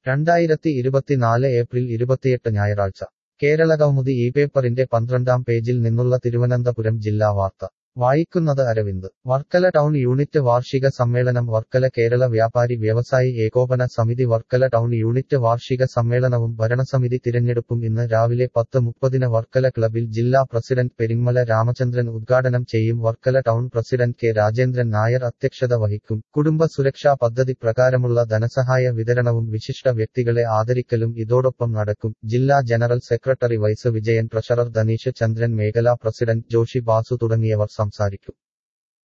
രണ്ടായിരത്തി ഇരുപത്തിനാല് ഏപ്രിൽ ഇരുപത്തിയെട്ട് ഞായറാഴ്ച കേരള കൗമുദി ഈ പേപ്പറിന്റെ പന്ത്രണ്ടാം പേജിൽ നിന്നുള്ള തിരുവനന്തപുരം ജില്ലാ വാർത്ത വായിക്കുന്നത് അരവിന്ദ് വർക്കല ടൗൺ യൂണിറ്റ് വാർഷിക സമ്മേളനം വർക്കല കേരള വ്യാപാരി വ്യവസായി ഏകോപന സമിതി വർക്കല ടൗൺ യൂണിറ്റ് വാർഷിക സമ്മേളനവും ഭരണസമിതി തിരഞ്ഞെടുപ്പും ഇന്ന് രാവിലെ പത്ത് മുപ്പതിന് വർക്കല ക്ലബിൽ ജില്ലാ പ്രസിഡന്റ് പെരിങ്ങമല രാമചന്ദ്രൻ ഉദ്ഘാടനം ചെയ്യും Varkala town president K Rajendran Nair അധ്യക്ഷത വഹിക്കും കുടുംബ സുരക്ഷാ പദ്ധതി പ്രകാരമുള്ള ധനസഹായ വിതരണവും വിശിഷ്ട വ്യക്തികളെ ആദരിക്കലും ഇതോടൊപ്പം നടക്കും ജില്ലാ general secretary vice Vijayan treasurer Dhaneesh Chandran മേഖലാ പ്രസിഡന്റ് ജോഷി ബാസു തുടങ്ങിയവർ സംസാരിക്കും